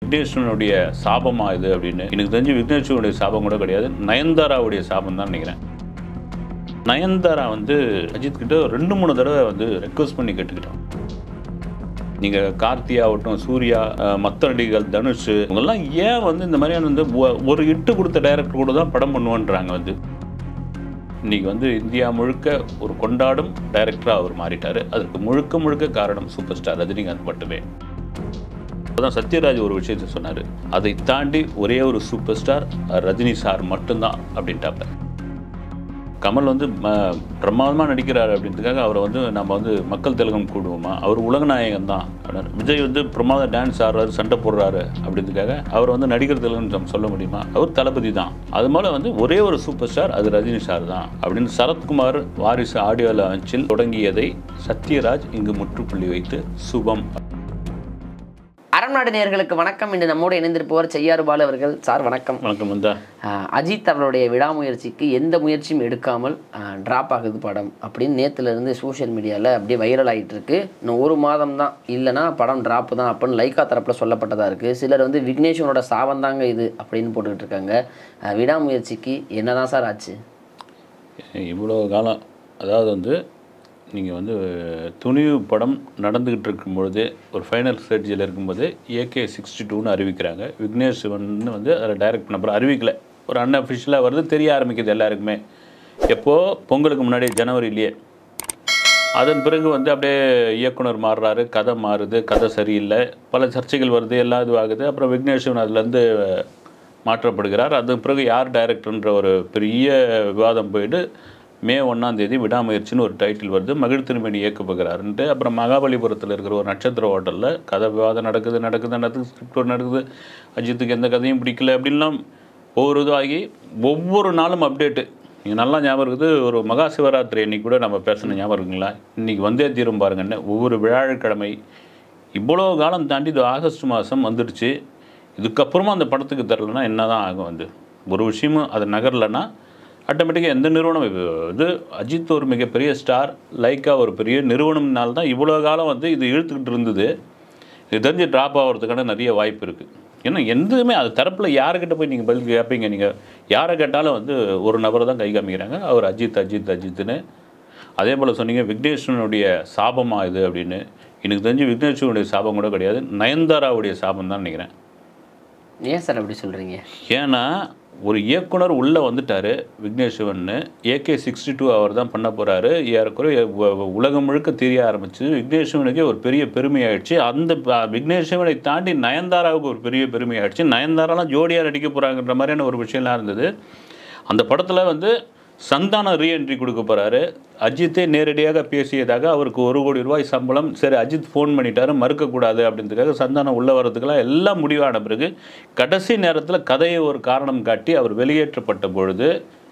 விக்னேஸ்வரனுடைய சாபமா இது அப்படின்னு எனக்கு தெரிஞ்சு விக்னேஸ்வரனுடைய சாபம் கூட கிடையாது நயன்தாராவுடைய சாபம் தான் நினைக்கிறேன் நயன்தாரா வந்து அஜித் கிட்ட ரெண்டு மூணு தடவை வந்து ரெக்வஸ்ட் பண்ணி கேட்டுக்கிட்டோம் நீங்கள் கார்த்தி ஆகட்டும் சூர்யா அஹ், மத்த நடிகர்கள் தனுஷ் இவங்கெல்லாம் ஏன் வந்து இந்த மாதிரியான வந்து ஒ- ஒரு இட்டு கொடுத்த டைரக்டர் கூட தான் படம் பண்ணுவோன்றாங்க வந்து இன்னைக்கு வந்து இந்தியா முழுக்க ஒரு கொண்டாடும் டைரக்டராக அவர் மாறிட்டார் அதற்கு முழுக்க முழுக்க காரணம் சூப்பர் ஸ்டார் ரஜினிகாந்த் மட்டுமே அப்பதான் சத்யராஜ் ஒரு விஷயத்தை சொன்னார் அதை தாண்டி ஒரே ஒரு சூப்பர் ஸ்டார் ரஜினி சார் மட்டும்தான் அப்படின்ட்டாப்ல கமல் வந்து ம- பிரமாதமா நடிக்கிறார் அப்படின்றதுக்காக அவரை வந்து நம்ம வந்து மக்கள் திலகம் கூடுவோமா அவர் உலகநாயகன் தான் அப்படின்னாரு. விஜய் வந்து பிரமாத டான்ஸ் ஆடுறாரு சண்டை போடுறாரு அப்படின்றதுக்காக அவர் வந்து நடிகர் திலகம் நம்ம சொல்ல முடியுமா அவர் தளபதி தான் அது போல வந்து ஒரே ஒரு சூப்பர் ஸ்டார் அது ரஜினி சார் தான் அப்படின்னு சரத்குமார் வாரிசு ஆடியோ லான்ச்சில் தொடங்கியதை சத்யராஜ் இங்கு முற்றுப்புள்ளி வைத்து சுபம் அறம் நாடு நேயர்களுக்கு வணக்கம் இன்று நம்மோடு இணைந்திருப்பவர் செய்யாறு பாலு அவர்கள் சார் வணக்கம் வணக்கம் வந்தா ஆஹ் அஜித் அவருடைய விடாமுயற்சிக்கு எந்த முயற்சியும் எடுக்காமல் ட்ராப் ஆகுது படம் அப்படின்னு நேத்துல இருந்து சோஷியல் மீடியாவில் அப்படியே வைரல் ஆகிட்டு இருக்கு இன்னும் ஒரு மாதம் தான் இல்லைன்னா படம் ட்ராப் தான் அப்படின்னு லைக்கா தரப்பில் சொல்லப்பட்டதா இருக்கு சிலர் வந்து விக்னேஷனோட சாபம் தாங்க இது அப்படின்னு போட்டுக்கிட்டு இருக்காங்க ஆஹ் விடாமுயற்சிக்கு என்னதான் சார் ஆச்சு இவ்வளோ காலம் அதாவது வந்து நீங்கள் வந்து துணிவு படம் நடந்துக்கிட்டு இருக்கும்பொழுது ஒரு ஃபைனல் ஸ்டேஜில் இருக்கும்போது ஏகே சிக்ஸ்டி டூன்னு அறிவிக்கிறாங்க விக்னேஷ் சிவன் வந்து அதில் டைரக்ட் பண்ண அப்புறம் அறிவிக்கல ஒரு அன்அஃபிஷியலாக வருது தெரிய ஆரம்பிக்குது எல்லாருக்குமே எப்போது பொங்கலுக்கு முன்னாடி ஜனவரியிலேயே அதன் பிறகு வந்து அப்படியே இயக்குனர் மாறுறாரு கதை மாறுது கதை சரியில்லை பல சர்ச்சைகள் வருது எல்லாம் இதுவாகுது அப்புறம் விக்னேஸ்வரன் அதுலேருந்து மாற்றப்படுகிறார் அதன் பிறகு யார் டைரக்டர்ன்ற ஒரு பெரிய விவாதம் போயிட்டு மே ஒன்றாம் தேதி விடாமுயற்சின்னு ஒரு டைட்டில் வருது மகிழ் திருமணி இயக்கப்படுகிறாருன்ட்டு அப்புறம் மகாபலிபுரத்தில் இருக்கிற ஒரு நட்சத்திர ஹோட்டலில் கதை விவாதம் நடக்குது நடக்குது நடக்குது ஸ்கிரிப்ட் நடக்குது அஜித்துக்கு எந்த கதையும் பிடிக்கல அப்படின்லாம் ஒவ்வொரு இதுவாகி ஒவ்வொரு நாளும் அப்டேட்டு நீங்கள் நல்லா ஞாபகம் இருக்குது ஒரு மகா சிவராத்திரி அன்னைக்கு கூட நம்ம பேசின ஞாபகம் இருக்குங்களா இன்றைக்கி வந்தே தீரும் பாருங்கன்னு ஒவ்வொரு வியாழக்கிழமை இவ்வளோ காலம் தாண்டி இது ஆகஸ்ட் மாதம் வந்துடுச்சு இதுக்கப்புறமா அந்த படத்துக்கு தரலைன்னா என்ன தான் ஆகும் வந்து ஒரு விஷயமும் அது நகரலைன்னா ஆட்டோமேட்டிக்காக எந்த நிறுவனம் இது இது அஜித் ஒரு மிகப்பெரிய ஸ்டார் லைக்கா ஒரு பெரிய நிறுவனம்னால தான் இவ்வளோ காலம் வந்து இது இழுத்துக்கிட்டு இருந்தது இது தெரிஞ்சு ட்ராப் ஆகிறதுக்கான நிறைய வாய்ப்பு இருக்குது ஏன்னா எதுவுமே அது தரப்பில் யாருக்கிட்ட போய் நீங்கள் பதில் கேட்பீங்க நீங்கள் யாரை கேட்டாலும் வந்து ஒரு நபரை தான் கை காமிக்கிறாங்க அவர் அஜித் அஜித் அஜித்னு அதே போல் சொன்னீங்க விக்னேஸ்வரனுடைய சாபமா இது அப்படின்னு எனக்கு தெரிஞ்சு விக்னேஸ்வரனுடைய சாபம் கூட கிடையாது நயன்தாராவுடைய சாபம் தான் நினைக்கிறேன் ஏன் சார் அப்படி சொல்கிறீங்க ஏன்னா ஒரு இயக்குனர் உள்ளே வந்துட்டார் விக்னேஸ்வரன் ஏகே சிக்ஸ்டி டூ அவர் தான் பண்ண போகிறாரு ஏறக்குறைய உ- உ- உலகம் முழுக்க தெரிய ஆரம்பிச்சு விக்னேஸ்வரனுக்கே ஒரு பெரிய பெருமையாயிடுச்சு அந்த ப- விக்னேஸ்வரனை தாண்டி நயன்தாராவுக்கு ஒரு பெரிய பெருமையாயிடுச்சு நயன்தாராலாம் ஜோடியாக நடிக்க போகிறாங்கன்ற மாதிரியான ஒரு விஷயம்லாம் இருந்தது அந்த படத்தில் வந்து சந்தானம் ரீஎன்ட்ரி கொடுக்க போகிறாரு அஜித்தே நேரடியாக பேசியதாக அவருக்கு ஒரு கோடி ரூபாய் சம்பளம் சரி அஜித் ஃபோன் பண்ணிட்டாரு மறுக்கக்கூடாது அப்படின்றதுக்காக சந்தானம் உள்ளே வரதுக்கெல்லாம் எல்லாம் முடிவான பிறகு கடைசி நேரத்தில் கதையை ஒரு காரணம் காட்டி அவர் வெளியேற்றப்பட்ட பொழுது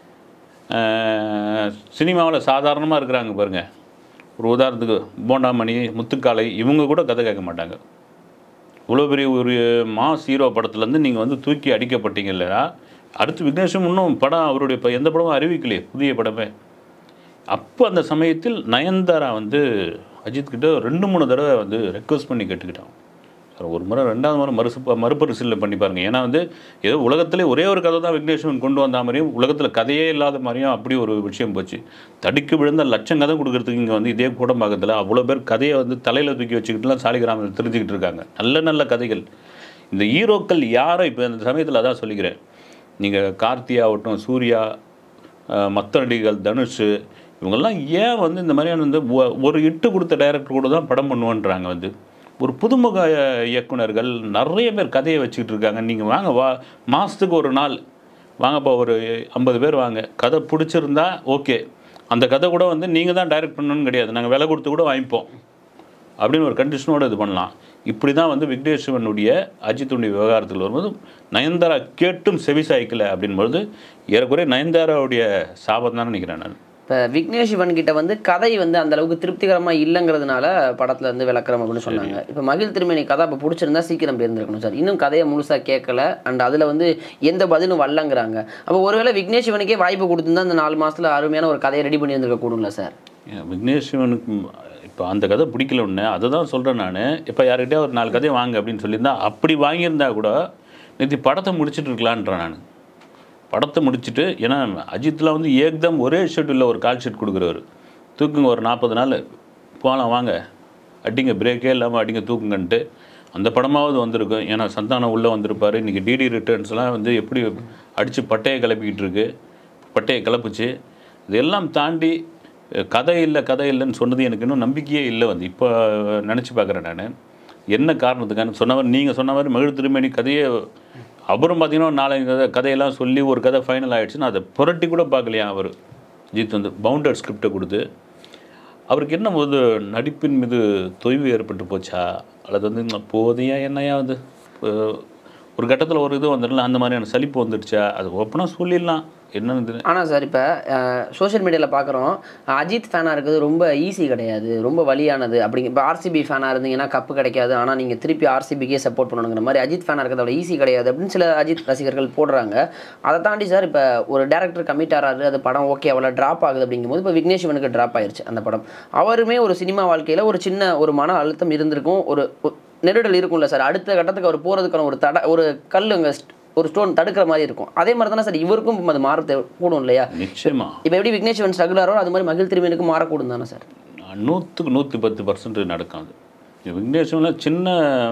சினிமாவில் சாதாரணமாக இருக்கிறாங்க பாருங்க ஒரு உதாரணத்துக்கு போண்டாமணி முத்துக்காலை இவங்க கூட கதை கேட்க மாட்டாங்க இவ்வளோ பெரிய ஒரு மாஸ் ஹீரோ படத்துலேருந்து நீங்கள் வந்து தூக்கி அடிக்கப்பட்டீங்க இல்லையா அடுத்து விக்னேஷும் இன்னும் படம் அவருடைய இப்போ எந்த படமும் அறிவிக்கலையே புதிய படமே அப்போ அந்த சமயத்தில் நயன்தாரா வந்து அஜித் கிட்ட ரெண்டு மூணு தடவை வந்து ரெக்வஸ்ட் பண்ணி கேட்டுக்கிட்டான் சார் ஒரு முறை ரெண்டாவது முறை மறுசு மறுபரிசீலனை பண்ணி பாருங்க ஏன்னா வந்து ஏதோ உலகத்திலே ஒரே ஒரு கதை தான் விக்னேஸ்வரன் கொண்டு வந்த மாதிரியும் உலகத்தில் கதையே இல்லாத மாதிரியும் அப்படி ஒரு விஷயம் போச்சு தடுக்கி விழுந்த லட்சம் கதை கொடுக்கறதுக்கு இங்கே வந்து இதே கூடம்பாக்கத்தில் அவ்வளோ பேர் கதையை வந்து தலையில் தூக்கி வச்சுக்கிட்டுலாம் சாலிகிராமத்தில் தெரிஞ்சுக்கிட்டு இருக்காங்க நல்ல நல்ல கதைகள் இந்த ஹீரோக்கள் யாரை இப்போ இந்த சமயத்தில் அதான் சொல்லிக்கிறேன் நீங்கள் கார்த்தி ஆகட்டும் சூர்யா அஹ், மத்த நடிகர்கள் தனுஷ் இவங்கெல்லாம் ஏன் வந்து இந்த மாதிரியான வந்து ஒ- ஒரு இட்டு கொடுத்த டைரக்டர் கூட தான் படம் பண்ணுவோன்றாங்க வந்து ஒரு புதுமுக அஹ், இயக்குனர்கள் நிறைய பேர் கதையை வச்சுக்கிட்டு இருக்காங்க நீங்கள் வாங்க வா மாதத்துக்கு ஒரு நாள் வாங்கப்பா ஒரு ஐம்பது பேர் வாங்க கதை பிடிச்சிருந்தா ஓகே அந்த கதை கூட வந்து நீங்கள் தான் டைரக்ட் பண்ணணும்னு கிடையாது நாங்கள் விலை கொடுத்து கூட வாங்கிப்போம் அப்படின்னு ஒரு கண்டிஷனோட இது பண்ணலாம் இப்படி தான் வந்து விக்னேஸ்வரனுடைய அஜித்துடைய விவகாரத்தில் வரும்போது நயன்தாரா கேட்டும் செவிசாய்க்கல அப்படின்பொழுது ஏறக்குறைய நயன்தாராவுடைய சாபம் தான் நினைக்கிறேன் நான் இப்போ விக்னேஷ் சிவன் கிட்ட வந்து கதை வந்து அந்த அளவுக்கு திருப்திகரமாக இல்லைங்கிறதுனால படத்துல இருந்து விளக்குறோம் அப்படின்னு சொன்னாங்க இப்போ மகிழ் திருமணி கதை அப்போ பிடிச்சிருந்தா சீக்கிரம் போயிருந்திருக்கணும் சார் இன்னும் கதையை முழுசாக கேட்கல அண்ட் அதில் வந்து எந்த பதிலும் வரலங்கிறாங்க அப்போ ஒருவேளை விக்னேஷ் சிவனுக்கே வாய்ப்பு கொடுத்துருந்தா அந்த நாலு மாசத்துல அருமையான ஒரு கதையை ரெடி பண்ணி இருந்திருக்க கூடும்ல சார் ஏன் விக்னேஸ்வரனுக்கு இப்போ அந்த கதை பிடிக்கல ஒன்று அதை தான் சொல்கிறேன் நான் இப்போ யார்கிட்டயா ஒரு நாலு கதையை வாங்க அப்படின்னு சொல்லியிருந்தா அப்படி வாங்கியிருந்தா கூட நேற்று படத்தை முடிச்சிட்டு இருக்கலான்றேன் நான் படத்தை முடிச்சுட்டு ஏன்னா அஜித்லாம் வந்து ஏக்தம் ஒரே ஷெட்யூலில் ஒரு கால் ஷீட் கொடுக்குறவர் தூக்குங்க ஒரு நாற்பது நாள் போகலாம் வாங்க அடிங்க பிரேக்கே இல்லாமல் அடிங்க தூக்குங்கன்ட்டு அந்த படமாவது வந்திருக்கும் ஏன்னா சந்தானம் உள்ளே வந்திருப்பார் இன்றைக்கி டிடி ரிட்டர்ன்ஸ்லாம் வந்து எப்படி அடித்து பட்டையை கிளப்பிக்கிட்டு இருக்கு பட்டையை கிளப்புச்சு இதெல்லாம் தாண்டி அஹ், கதை இல்லை கதை இல்லைன்னு சொன்னது எனக்கு இன்னும் நம்பிக்கையே இல்லை வந்து இப்போ நினச்சி பார்க்குறேன் நான் என்ன காரணத்துக்கான சொன்னவர் நீங்கள் சொன்ன மாதிரி மகிழ் திருமணி கதையே அப்புறம் பார்த்தீங்கன்னா ஒரு நாலஞ்சு கதை கதையெல்லாம் சொல்லி ஒரு கதை ஃபைனல் ஆயிடுச்சுன்னா அதை புரட்டி கூட பார்க்கலையா அவர் ஜித் வந்து பவுண்டட் ஸ்கிரிப்டை கொடுத்து அவருக்கு என்ன போது நடிப்பின் மீது தொய்வு ஏற்பட்டு போச்சா அல்லது வந்து போதையா என்னையா வந்து அஹ் ஒரு கட்டத்தில் ஒரு இது வந்துடல அந்த மாதிரியான சலிப்பு வந்துடுச்சா அது ஓப்பனாக சொல்லிடலாம் என்னன்னு தெரியல. ஆனால் சார் இப்போ சோஷியல் மீடியாவில் பார்க்குறோம் அஜித் ஃபேனாக இருக்கிறது ரொம்ப ஈஸி கிடையாது ரொம்ப வலியானது அப்படிங்க இப்போ ஆர்சிபி ஃபேனாக இருந்தீங்கன்னா கப்பு கிடைக்காது ஆனால் நீங்கள் திருப்பி ஆர்சிபிக்கே சப்போர்ட் பண்ணணுங்கிற மாதிரி அஜித் ஃபேனாக இருக்கிறது அவ்வளோ ஈஸி கிடையாது அப்படின்னு சில அஜித் ரசிகர்கள் போடுறாங்க அதை தாண்டி சார் இப்போ ஒரு டேரக்டர் கமிட் ஆறாரு அது படம் ஓகே அவ்வளோ ட்ராப் ஆகுது அப்படிங்கும்போது இப்போ விக்னேஷ் சிவனுக்கு ட்ராப் ஆயிருச்சு அந்த படம் அவருமே ஒரு சினிமா வாழ்க்கையில் ஒரு சின்ன ஒரு மன அழுத்தம் இருந்திருக்கும் ஒரு ஒரு நெருடல் இருக்கும்ல சார் அடுத்த கட்டத்துக்கு அவர் போகிறதுக்கான ஒரு தட ஒரு கல் அங்கே ஒரு ஸ்டோன் தடுக்கிற மாதிரி இருக்கும் அதே மாதிரி தானே சார் இவருக்கும் அது மாற தே- கூடும் இல்லையா நிச்சயமா இப்போ எப்படி விக்னேஷ் சிவன் ஸ்ட்ரகிளாரோ அது மாதிரி மகிழ் திருமேனுக்கு மாறக்கூடும் தானே சார் நூற்றுக்கு நூற்றி பத்து பர்சன்ட் நடக்கும் அது விக்னேஸ்வரில் சின்ன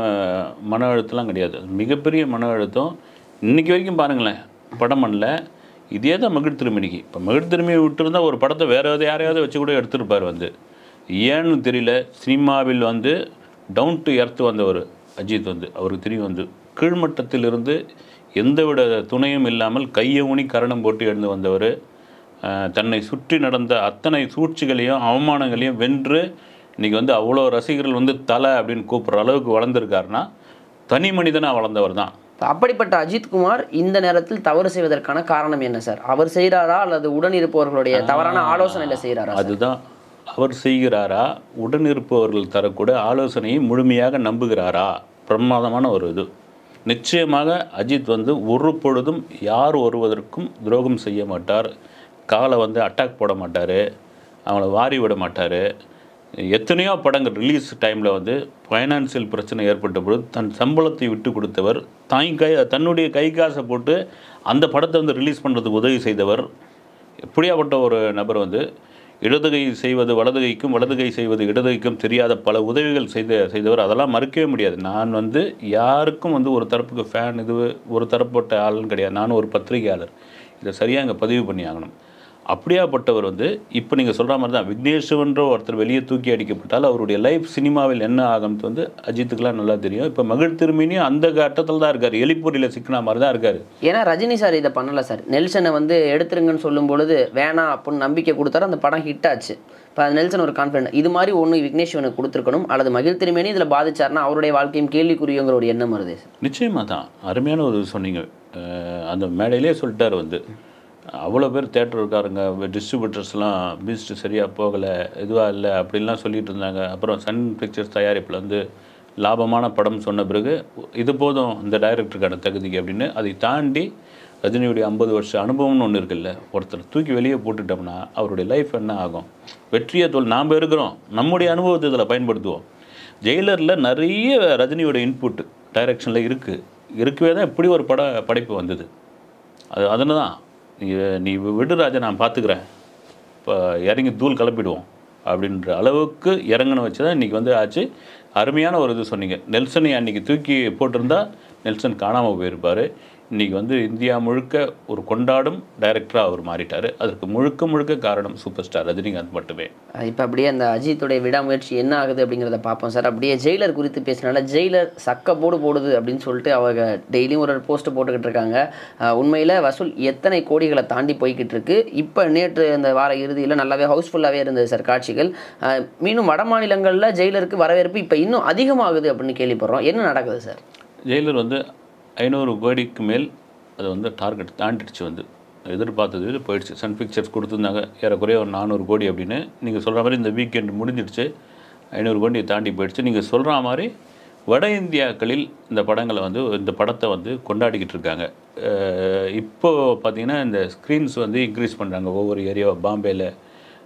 மன அழுத்தம்லாம் கிடையாது அது மிகப்பெரிய மன அழுத்தம் இன்னைக்கு வரைக்கும் பாருங்களேன் படம் பண்ணல இதே தான் மகிழ் திருமணிக்கு இப்போ மகிழ் திருமணி விட்டுருந்தா ஒரு படத்தை வேற எதாவது யாரையாவது வச்சு கூட எடுத்திருப்பார் வந்து ஏன்னு தெரியல சினிமாவில் வந்து டவுன் டு எர்த் வந்தவர் அஜித் வந்து அவருக்கு தெரியும் வந்து கீழ்மட்டத்திலிருந்து எந்தவித துணையும் இல்லாமல் கையை ஊனி கரணம் போட்டு எழுந்து வந்தவர் அஹ் தன்னை சுற்றி நடந்த அத்தனை சூழ்ச்சிகளையும் அவமானங்களையும் வென்று இன்னைக்கு வந்து அவ்வளோ ரசிகர்கள் வந்து தலை அப்படின்னு கூப்பிட்ற அளவுக்கு வளர்ந்துருக்காருன்னா தனி மனிதனாக வளர்ந்தவர் தான் இப்ப அப்படிப்பட்ட அஜித்குமார் இந்த நேரத்தில் தவறு செய்வதற்கான காரணம் என்ன சார் அவர் செய்கிறாரா அல்லது உடன் இருப்பவர்களுடைய தவறான ஆலோசனையில செய்கிறாரா அதுதான் அவர் செய்கிறாரா உடனிருப்பவர்கள் தரக்கூடிய ஆலோசனையை முழுமையாக நம்புகிறாரா பிரமாதமான ஒரு இது நிச்சயமாக அஜித் வந்து ஒரு பொழுதும் யார் ஒருவதற்கும் துரோகம் செய்ய மாட்டார் காலை வந்து அட்டாக் போட மாட்டார் அவங்கள வாரி விட மாட்டார் எத்தனையோ படங்கள் ரிலீஸ் டைமில் வந்து ஃபைனான்சியல் பிரச்சனை ஏற்பட்ட பொழுது தன் சம்பளத்தை விட்டு கொடுத்தவர் தாய் கை தன்னுடைய கை காசை போட்டு அந்த படத்தை வந்து ரிலீஸ் பண்ணுறதுக்கு உதவி செய்தவர் எப்படியாப்பட்ட ஒரு நபர் வந்து இடதுகை செய்வது வலதுகைக்கும் வலதுகை செய்வது இடதுகைக்கும் தெரியாத பல உதவிகள் செய்த செய்தவர் அதெல்லாம் மறுக்கவே முடியாது நான் வந்து யாருக்கும் வந்து ஒரு தரப்புக்கு ஃபேன் இது ஒரு தரப்பட்ட ஆளுன்னு கிடையாது நானும் ஒரு பத்திரிகையாளர் இதை சரியாக இங்கே பதிவு பண்ணி ஆகணும் அப்படியாப்பட்டவர் வந்து இப்போ நீங்கள் சொல்கிற மாதிரி தான் விக்னேஷ்வன்ற ஒருத்தர் வெளியே தூக்கி அடிக்கப்பட்டால் அவருடைய லைஃப் சினிமாவில் என்ன ஆகும்னு வந்து அஜித்துக்கெலாம் நல்லா தெரியும் இப்போ மகிழ் திரும்பினியும் அந்த கட்டத்தில் தான் இருக்கார் எலிப்பூரியில் சிக்கின மாதிரி தான் இருக்கார் ஏன்னா ரஜினி சார் இதை பண்ணல சார் நெல்சனை வந்து எடுத்துருங்கன்னு சொல்லும் பொழுது வேணாம் அப்படின்னு நம்பிக்கை கொடுத்தாரு அந்த படம் ஹிட் ஆச்சு இப்போ நெல்சன் ஒரு கான்ஃபிடன்ட் இது மாதிரி ஒன்று விக்னேஷ் சிவனுக்கு கொடுத்துருக்கணும் அல்லது மகிழ் திருமேனி இதில் பாதிச்சாருன்னா அவருடைய வாழ்க்கையும் கேள்விக்குரியங்கிற ஒரு எண்ணம் வருது சார் நிச்சயமாக தான் அருமையான ஒரு சொன்னீங்க அஹ் அந்த மேடையிலே சொல்லிட்டார் வந்து அவ்வளோ பேர் தேட்டருக்காரங்க டிஸ்ட்ரிபியூட்டர்ஸ்லாம் பீஸ்ட் சரியாக போகலை இதுவாக இல்லை அப்படின்லாம் சொல்லிட்டு இருந்தாங்க அப்புறம் சன் பிக்சர்ஸ் தயாரிப்பில் வந்து லாபமான படம் சொன்ன பிறகு இது போதும் இந்த டைரக்டருக்கான தகுதிக்கு அப்படின்னு அதை தாண்டி ரஜினியுடைய ஐம்பது வருஷம் அனுபவம்னு ஒன்று இருக்குல்ல ஒருத்தர் தூக்கி வெளியே போட்டுட்டோம்னா அவருடைய லைஃப் என்ன ஆகும் வெற்றியை தோல் நாம் இருக்கிறோம் நம்முடைய அனுபவத்தை இதில் பயன்படுத்துவோம் ஜெயிலரில் நிறைய ரஜினியோட இன்புட் டைரக்ஷனில் இருக்குது இருக்கவே தான் இப்படி ஒரு பட படைப்பு வந்தது அது அதனால தான் நீ நீ விடு ராஜா நான் பார்த்துக்கிறேன் இப்போ இறங்கி தூள் கிளப்பிடுவோம் அப்படின்ற அளவுக்கு இறங்கின வச்சு தான் இன்றைக்கி வந்து ஆச்சு அருமையான ஒரு இது சொன்னீங்க நெல்சனை அன்றைக்கி தூக்கி போட்டிருந்தா நெல்சன் காணாமல் போயிருப்பார் இன்றைக்கி வந்து இந்தியா முழுக்க ஒரு கொண்டாடும் டைரக்டராக அவர் மாறிட்டார் அதற்கு முழுக்க முழுக்க காரணம் சூப்பர் ஸ்டார் ரஜினிகாந்த் மட்டுமே இப்போ அப்படியே அந்த அஜித்துடைய விடாமுயற்சி என்ன ஆகுது அப்படிங்கிறத பார்ப்போம் சார் அப்படியே ஜெயிலர் குறித்து பேசினால ஜெயிலர் சக்க போடு போடுது அப்படின்னு சொல்லிட்டு அவங்க டெய்லியும் ஒரு போஸ்ட் போட்டுக்கிட்டு இருக்காங்க அஹ் உண்மையில் வசூல் எத்தனை கோடிகளை தாண்டி போய்கிட்டு இருக்கு இப்போ நேற்று இந்த வார இறுதியில் நல்லாவே ஹவுஸ்ஃபுல்லாகவே இருந்தது சார் காட்சிகள் அஹ் மீண்டும் வட மாநிலங்களில் ஜெயிலருக்கு வரவேற்பு இப்போ இன்னும் அதிகமாகுது அப்படின்னு கேள்விப்படுறோம் என்ன நடக்குது சார் ஜெயிலர் வந்து ஐநூறு கோடிக்கு மேல் அது வந்து டார்கெட் தாண்டிடுச்சு வந்து எதிர்பார்த்தது இது போயிடுச்சு சன் பிக்சர்ஸ் கொடுத்துருந்தாங்க ஏறக்குறைய ஒரு நானூறு கோடி அப்படின்னு நீங்கள் சொல்கிற மாதிரி இந்த வீக்கெண்ட் முடிஞ்சிடுச்சு ஐநூறு கோடியை தாண்டி போயிடுச்சு நீங்கள் சொல்கிற மாதிரி வட இந்தியாக்களில் இந்த படங்களை வந்து இந்த படத்தை வந்து கொண்டாடிக்கிட்டு இருக்காங்க அஹ் இப்போ பார்த்தீங்கன்னா இந்த ஸ்க்ரீன்ஸ் வந்து இன்க்ரீஸ் பண்ணுறாங்க ஒவ்வொரு ஏரியாவை பாம்பேயில்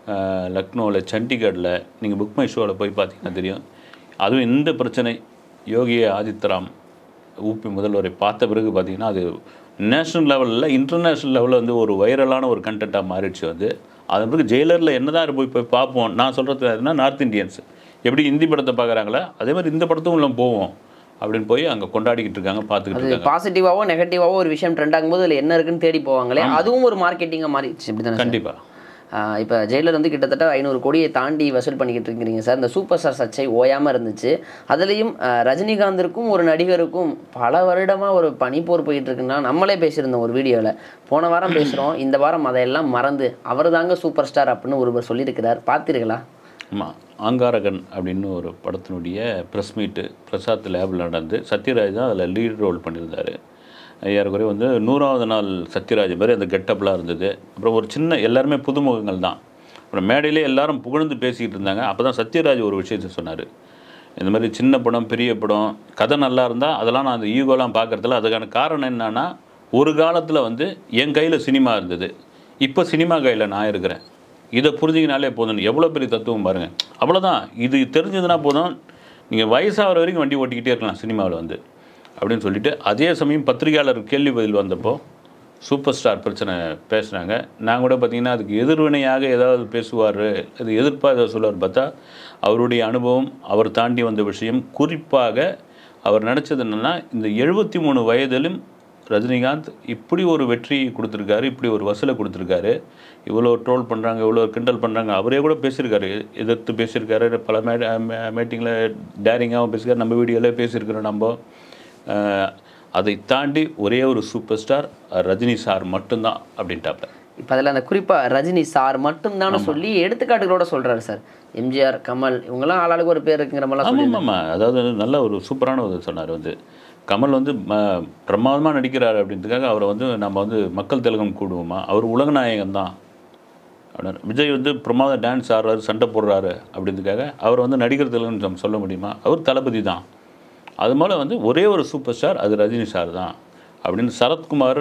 அஹ், லக்னோவில் சண்டிகரில் நீங்கள் புக் மை ஷோவில் போய் பார்த்தீங்கன்னா தெரியும் அதுவும் இந்த பிரச்சனை யோகி ஆதித்யராம் ஊபி முதல்வரை பார்த்த பிறகு பார்த்தீங்கன்னா அது நேஷனல் லெவலில் இன்டர்நேஷ்னல் லெவலில் வந்து ஒரு வைரலான ஒரு கண்டென்ட்டாக மாறிடுச்சு வந்து அதன் பிறகு ஜெயிலரில் என்னதான் போய் போய் பார்ப்போம் நான் சொல்கிறது எதுனா நார்த் இந்தியன்ஸ் எப்படி ஹிந்தி படத்தை பார்க்குறாங்களோ அதே மாதிரி இந்த படத்தும் உள்ள போவோம் அப்படின்னு போய் அங்கே கொண்டாடிக்கிட்டு இருக்காங்க பார்த்துக்கிட்டு அது இருக்காங்க பாசிட்டிவாவோ நெகட்டிவாவோ ஒரு விஷயம் ட்ரெண்ட் ஆகும்போது அதில் என்ன இருக்குன்னு தேடி போவாங்களே அதுவும் ஒரு மார்க்கெட்டிங்காக மாறிடுச்சு இப்படி தானே கண்டிப்பாக இப்போ ஜெயிலர் வந்து கிட்டத்தட்ட ஐநூறு கோடியை தாண்டி வசூல் பண்ணிக்கிட்டு இருக்கிறீங்க சார் இந்த சூப்பர் ஸ்டார் சர்ச்சை ஓயாமல் இருந்துச்சு அதுலேயும் ரஜினிகாந்திற்கும் ஒரு நடிகருக்கும் பல வருடமாக ஒரு பனிப்போர் போயிட்டு இருக்குன்னா நம்மளே பேசியிருந்தோம் ஒரு வீடியோவில் போன வாரம் பேசுகிறோம் இந்த வாரம் அதையெல்லாம் மறந்து அவர் தாங்க சூப்பர் ஸ்டார் அப்படின்னு ஒருவர் சொல்லியிருக்கிறார் பார்த்தீர்களா ஆமாம் ஆங்காரகன் அப்படின்னு ஒரு படத்தினுடைய ப்ரெஸ் மீட்டு பிரசாத் லேபில் நடந்து சத்யராஜ் தான் அதில் லீட் ரோல் பண்ணியிருந்தார் ஏறக்குறைய வந்து நூறாவது நாள் சத்யராஜ் மாதிரி அந்த கெட்டப்லாம் இருந்தது அப்புறம் ஒரு சின்ன எல்லாருமே புதுமுகங்கள் தான் அப்புறம் மேடையிலே எல்லாரும் புகழ்ந்து பேசிக்கிட்டு இருந்தாங்க அப்போ தான் சத்யராஜ் ஒரு விஷயத்தை சொன்னார் இந்த மாதிரி சின்ன படம் பெரிய படம் கதை நல்லா இருந்தால் அதெல்லாம் நான் அந்த ஈகோலாம் பார்க்குறதில்ல அதுக்கான காரணம் என்னன்னா ஒரு காலத்தில் வந்து என் கையில் சினிமா இருந்தது இப்போ சினிமா கையில் நான் இருக்கிறேன் இதை புரிஞ்சிக்கினாலே போதும் எவ்வளோ பெரிய தத்துவம் பாருங்கள் அவ்வளோதான் இது தெரிஞ்சதுன்னா போதும் நீங்கள் வயசாகிற வரைக்கும் வண்டி ஓட்டிக்கிட்டே இருக்கலாம் சினிமாவில் வந்து அப்படின்னு சொல்லிட்டு அதே சமயம் பத்திரிகையாளர் கேள்வி பதில் வந்தப்போ சூப்பர் ஸ்டார் பிரச்சனை பேசுனாங்க நான் கூட பார்த்தீங்கன்னா அதுக்கு எதிர்வினையாக ஏதாவது பேசுவார் அது எதிர்ப்பாக ஏதாவது சொல்லுவார் பார்த்தா அவருடைய அனுபவம் அவர் தாண்டி வந்த விஷயம் குறிப்பாக அவர் நினச்சது என்னென்னா இந்த எழுபத்தி மூணு வயதிலும் ரஜினிகாந்த் இப்படி ஒரு வெற்றி கொடுத்துருக்காரு இப்படி ஒரு வசூலை கொடுத்துருக்காரு இவ்வளோ ட்ரோல் பண்ணுறாங்க இவ்வளோ கிண்டல் பண்ணுறாங்க அவரே கூட பேசியிருக்காரு எதிர்த்து பேசியிருக்காரு பல மே மீட்டிங்கில் டேரிங்காகவும் பேசியிருக்காரு நம்ம வீடியோவில் பேசியிருக்கிறோம் நம்ம அஹ், அதை தாண்டி ஒரே ஒரு சூப்பர் ஸ்டார் ரஜினி சார் மட்டும்தான் அப்படின்ட்டாப்ல இப்போ அதில் அந்த குறிப்பாக ரஜினி சார் மட்டும்தானே சொல்லி எடுத்துக்காட்டுகளோட சொல்கிறாரு சார் எம்ஜிஆர் கமல் இவங்கெல்லாம் ஆளாளுக்கு ஒரு பேர் இருக்குங்கிற மாதிரிலாம் சொல்லி ஆமாம் ஆமாம் அதாவது நல்ல ஒரு சூப்பரான ஒரு சொன்னார் வந்து கமல் வந்து ம- பிரமாதமா நடிக்கிறார் அப்படின்றதுக்காக அவரை வந்து நம்ம வந்து மக்கள் திலகம் கூடுவோமா அவர் உலகநாயகன் தான் அப்படின்னாரு விஜய் வந்து பிரமாத டான்ஸ் ஆடுறாரு சண்டை போடுறாரு அப்படின்றதுக்காக அவர் வந்து நடிகர் திலகம்னு நம்ம சொல்ல முடியுமா அவர் தளபதி தான் அது போல் வந்து ஒரே ஒரு சூப்பர் ஸ்டார் அது ரஜினி சார் தான் அப்படின்னு சரத்குமார்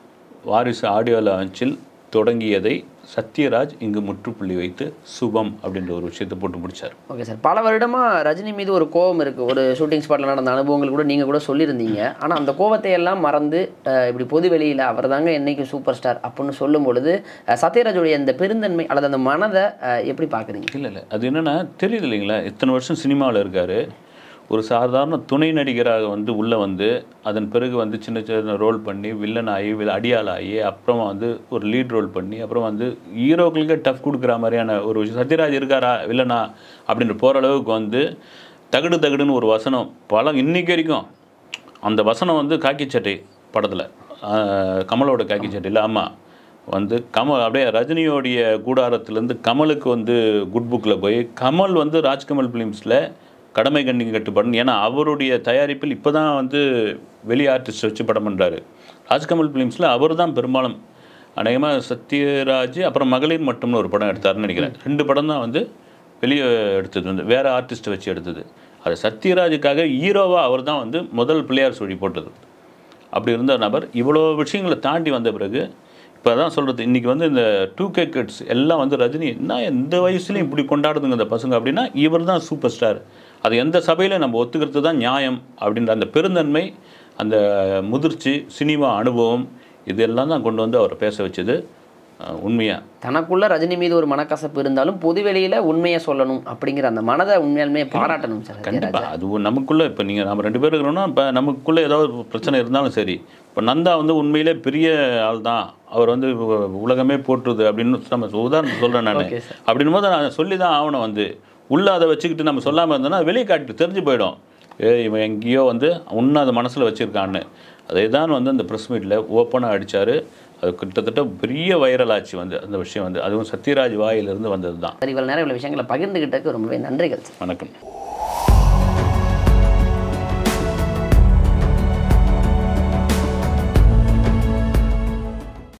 வாரிசு ஆடியோ லான்ச்சில் தொடங்கியதை சத்யராஜ் இங்கு முற்றுப்புள்ளி வைத்து சுபம் அப்படின்ற ஒரு விஷயத்தை போட்டு முடிச்சார் ஓகே சார் பல வருடமாக ரஜினி மீது ஒரு கோபம் இருக்குது ஒரு ஷூட்டிங் ஸ்பாட்டில் நடந்த அனுபவங்கள் கூட நீங்கள் கூட சொல்லியிருந்தீங்க ஆனால் அந்த கோபத்தை எல்லாம் மறந்து அஹ், இப்படி பொது வெளியில் அவர் தாங்க என்னைக்கும் சூப்பர் ஸ்டார் அப்படின்னு சொல்லும் பொழுது அஹ், சத்யராஜுடைய அந்த பெருந்தன்மை அல்லது அந்த மனதை அஹ், எப்படி பார்க்குறீங்க இல்லை இல்லை அது என்னென்னா தெரியுது இல்லைங்களா இத்தனை வருஷம் சினிமாவில் இருக்கார் ஒரு சாதாரண துணை நடிகராக வந்து உள்ளே வந்து அதன் பிறகு வந்து சின்ன சின்ன ரோல் பண்ணி வில்லன் ஆகி வில் அடியாள் ஆகி அப்புறமா வந்து ஒரு லீட் ரோல் பண்ணி அப்புறம் வந்து ஹீரோக்களுக்கே டஃப் கொடுக்குற மாதிரியான ஒரு விஷயம் சத்யராஜ் இருக்காரா வில்லனா அப்படின்ற போகிற அளவுக்கு வந்து தகடு தகடுன்னு ஒரு வசனம் பல இன்னைக்கு வரைக்கும் அந்த வசனம் வந்து காக்கி சட்டை படத்தில் கமலோட காக்கி சட்டையில் ஆமாம் வந்து கமல் அப்படியே ரஜினியோடைய கூடாரத்திலேருந்து கமலுக்கு வந்து குட் புக்கில் போய் கமல் வந்து ராஜ்கமல் ஃபிலிம்ஸில் கடமை கண்ணிக்கு கட்டுப்படும் ஏன்னா அவருடைய தயாரிப்பில் இப்போ தான் வந்து வெளி ஆர்டிஸ்ட் வச்சு படம் பண்ணுறாரு ராஜ்கமல் ஃபிலிம்ஸில் அவர் தான் பெரும்பாலும் அநேகமாக சத்யராஜ் அப்புறம் மகளிர் மட்டும்னு ஒரு படம் எடுத்தாருன்னு நினைக்கிறேன் ரெண்டு படம் தான் வந்து வெளியே எடுத்தது வந்து வேறு ஆர்டிஸ்ட்டை வச்சு எடுத்தது அது சத்யராஜுக்காக ஹீரோவாக அவர் தான் வந்து முதல் பிள்ளையார் சொல்லி போட்டது அப்படி இருந்த நபர் இவ்வளோ விஷயங்களை தாண்டி வந்த பிறகு இப்போ தான் சொல்கிறது இன்றைக்கி வந்து இந்த டூ கே கிட்ஸ் எல்லாம் வந்து ரஜினி என்ன எந்த வயசுலையும் இப்படி கொண்டாடுதுங்க இந்த பசங்க அப்படின்னா இவர் தான் சூப்பர் ஸ்டார் அது எந்த சபையில் நம்ம ஒத்துக்கிறது தான் நியாயம் அப்படின்ற அந்த பெருந்தன்மை அந்த முதிர்ச்சி சினிமா அனுபவம் இதெல்லாம் தான் கொண்டு வந்து அவரை பேச வச்சது உண்மையாக தனக்குள்ள ரஜினி மீது ஒரு மனக்கசப்பு இருந்தாலும் பொது வெளியில் உண்மையை சொல்லணும் அப்படிங்கிற அந்த மனதை உண்மையாலுமே பாராட்டணும் சார் சத்யராஜ் கண்டிப்பாக அது ஒரு நமக்குள்ளே இப்போ நீங்கள் நம்ம ரெண்டு பேர் இருக்கிறோம்னா இப்போ நமக்குள்ளே ஏதாவது ஒரு பிரச்சனை இருந்தாலும் சரி இப்போ நந்தா வந்து உண்மையிலே பெரிய ஆள் தான் அவர் வந்து உ- உலகமே போற்றுது அப்படின்னு நம்ம உதாரணம் சொல்கிறேன் நான் Okay, sir. அப்படின்னும் போது நான் சொல்லி தான் ஆகணும் வந்து உள்ளே அதை வச்சுக்கிட்டு நம்ம சொல்லாமல் இருந்தோம்னா வெளியே காட்டி தெரிஞ்சு போயிடும் ஏ இவன் எங்கேயோ வந்து உன்னை அதை மனசில் வச்சுருக்கான்னு அதை தான் வந்து அந்த ப்ரெஸ் மீட்டில் ஓப்பனாக அடித்தார் அது கிட்டத்தட்ட பெரிய வைரல் ஆச்சு வந்து அந்த விஷயம் வந்து அதுவும் சத்யராஜ் வாயிலிருந்து வந்தது தான் சரி இவ்வளோ நேரம் இவ்வளோ விஷயங்களை பகிர்ந்துகிட்டதுக்கு ரொம்பவே நன்றிகள் சார் வணக்கம்